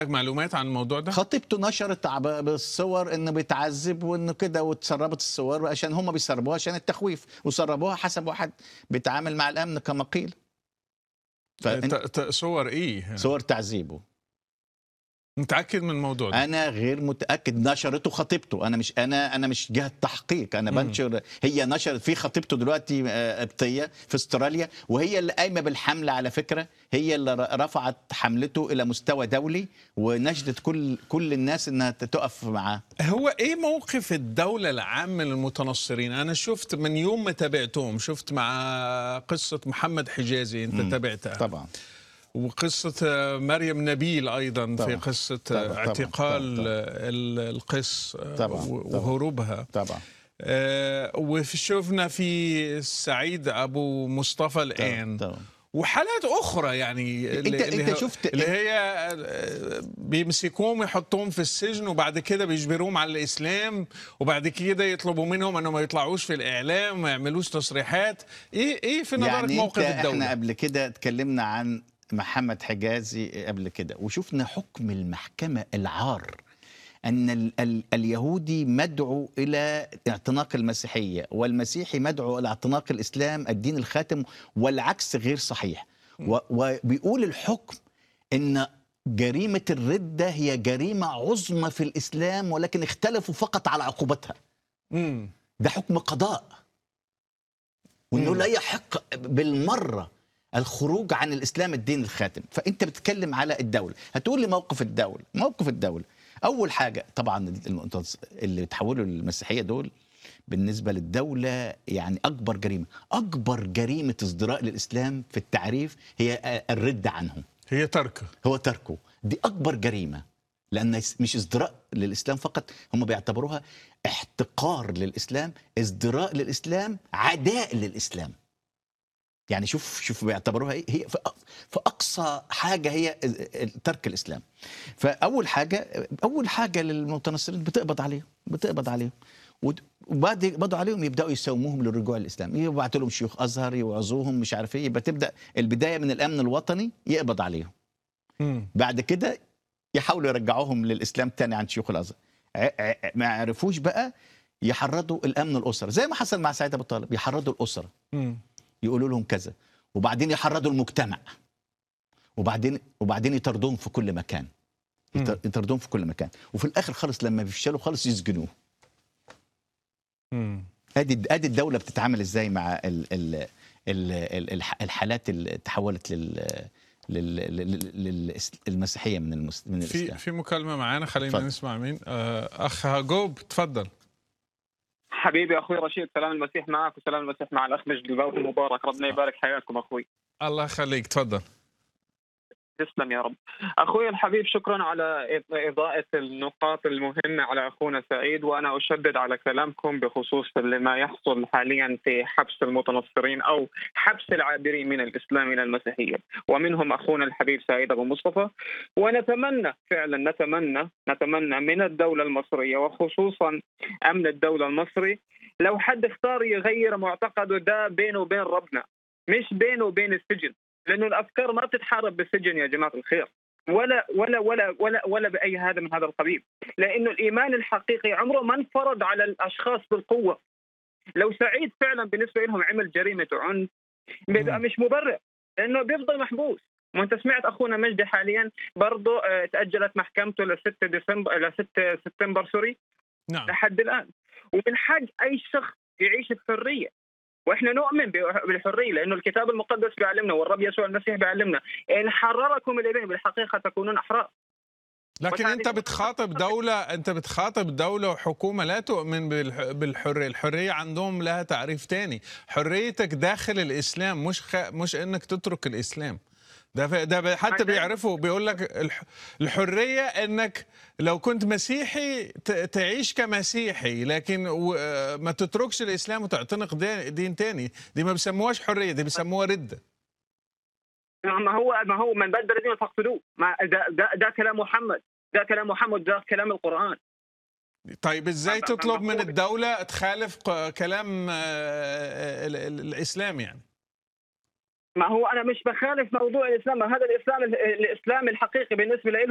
معلومات عن الموضوع ده؟ خطيبته نشرت عب- بالصور انه بيتعذب وانه كده وتسربت الصور عشان هم بيسربوها عشان التخويف وسربوها حسب واحد بيتعامل مع الامن كما قيل ت- فإن- ت- صور ايه؟ صور تعذيبه متاكد من الموضوع ده؟ انا غير متاكد نشرته خطيبته انا مش انا انا مش جهه تحقيق انا مم. بنشر هي نشرت في خطيبته دلوقتي آه، قبطيه في استراليا وهي اللي قايمه بالحمله على فكره هي اللي ر- رفعت حملته الى مستوى دولي ونشدت كل كل الناس انها تقف معاه هو ايه موقف الدولة العام من المتنصرين؟ انا شفت من يوم ما تابعتهم شفت مع قصة محمد حجازي انت مم. تابعتها طبعا وقصة آه، مريم نبيل أيضا في طبعا. قصة طبعا. آه، طبعا. اعتقال طبعا. آه، ال- القس آه، طبعا. و- طبعا. وهروبها طبعا آه، وشفنا في سعيد أبو مصطفى الآن طبعا وحالات أخرى يعني انت اللي انت هي- شفت اللي هي آه، بيمسكوهم ويحطوهم في السجن وبعد كده بيجبروهم على الإسلام وبعد كده يطلبوا منهم أنهم ما يطلعوش في الإعلام وما يعملوش تصريحات إيه إيه في نظرك يعني موقف انت احنا الدولة؟ قبل كده اتكلمنا عن محمد حجازي قبل كده وشفنا حكم المحكمة العار أن ال ال اليهودي مدعو إلى اعتناق المسيحية والمسيحي مدعو إلى اعتناق الإسلام الدين الخاتم والعكس غير صحيح و وبيقول الحكم أن جريمة الردة هي جريمة عظمى في الإسلام ولكن اختلفوا فقط على عقوبتها مم. ده حكم قضاء وانه مم. لا يحق بالمره الخروج عن الاسلام الدين الخاتم فانت بتتكلم على الدوله هتقول لي موقف الدوله موقف الدوله اول حاجه طبعا المنتص- اللي تحولوا للمسيحيه دول بالنسبه للدوله يعني اكبر جريمه اكبر جريمه ازدراء للاسلام في التعريف هي الرد عنه هي تركه هو تركه دي اكبر جريمه لان مش ازدراء للاسلام فقط هم بيعتبروها احتقار للاسلام ازدراء للاسلام عداء للاسلام يعني شوف شوف بيعتبروها ايه هي في أ- في اقصى حاجه هي ترك الاسلام فاول حاجه اول حاجه للمتنصرين بتقبض عليهم بتقبض عليهم ود- وبعد يقبضوا عليهم يبداوا يساوموهم للرجوع للاسلام يبعتوا لهم شيوخ ازهر يوعظوهم مش عارف ايه يبقى تبدا البدايه من الامن الوطني يقبض عليهم مم. بعد كده يحاولوا يرجعوهم للاسلام تاني عند شيوخ الازهر ع- ع- ما عرفوش بقى يحرضوا الامن الاسره زي ما حصل مع سعيد ابو طالب يحرضوا الاسره مم. يقولوا لهم كذا وبعدين يحرضوا المجتمع وبعدين وبعدين يطردوهم في كل مكان يطر- مم. يطردوهم في كل مكان وفي الاخر خالص لما بيفشلوا خالص يسجنوه مم. ادي ادي الدوله بتتعامل ازاي مع ال ال ال ال الح- الحالات اللي تحولت لل لل- لل- للمسيحيه من المس... من في الاسلام في مكالمه معانا خلينا اتفضل. نسمع مين آه، اخ هاجوب تفضل حبيبي اخوي رشيد سلام المسيح معك وسلام المسيح مع الاخ مجد البوت المبارك ربنا يبارك حياتكم اخوي الله يخليك تفضل تسلم يا رب اخوي الحبيب شكرا على اضاءه النقاط المهمه على اخونا سعيد وانا اشدد على كلامكم بخصوص لما يحصل حاليا في حبس المتنصرين او حبس العابرين من الاسلام الى المسيحيه ومنهم اخونا الحبيب سعيد ابو مصطفى ونتمنى فعلا نتمنى نتمنى من الدوله المصريه وخصوصا امن الدوله المصري لو حد اختار يغير معتقده ده بينه وبين ربنا مش بينه وبين السجن لانه الافكار ما بتتحارب بالسجن يا جماعه الخير ولا ولا ولا ولا ولا باي هذا من هذا القبيل لانه الايمان الحقيقي عمره ما انفرض على الاشخاص بالقوه لو سعيد فعلا بالنسبه لهم عمل جريمه عنف بيبقى مم. مش مبرر لانه بيفضل محبوس وانت سمعت اخونا مجدي حاليا برضه آه، تاجلت محكمته ل 6 ديسمبر ل 6 سبتمبر سوري نعم لحد الان ومن حق اي شخص يعيش بحريه واحنا نؤمن بالحريه لانه الكتاب المقدس بيعلمنا والرب يسوع المسيح بيعلمنا ان حرركم الابن بالحقيقه تكونون احرار لكن وتعريف انت بتخاطب دوله انت بتخاطب دوله وحكومه لا تؤمن بالح- بالحريه الحريه عندهم لها تعريف تاني حريتك داخل الاسلام مش خ... مش انك تترك الاسلام ده ف... ده ب- حتى عشان- بيعرفوا بيقول لك الح... الحريه انك لو كنت مسيحي ت... تعيش كمسيحي لكن و... ما تتركش الاسلام وتعتنق دين... دين تاني دي ما بيسموهاش حريه دي بيسموها رده ما هو ما هو من بدل دينه فاقتلوه ما ده, ده, ده كلام محمد ده كلام محمد ده كلام القران طيب ازاي ما- ما- تطلب من مفهوم. الدولة تخالف ق- كلام آه، ال- ال- الإسلام يعني ما هو انا مش بخالف موضوع الاسلام هذا الاسلام الاسلام الحقيقي بالنسبه لي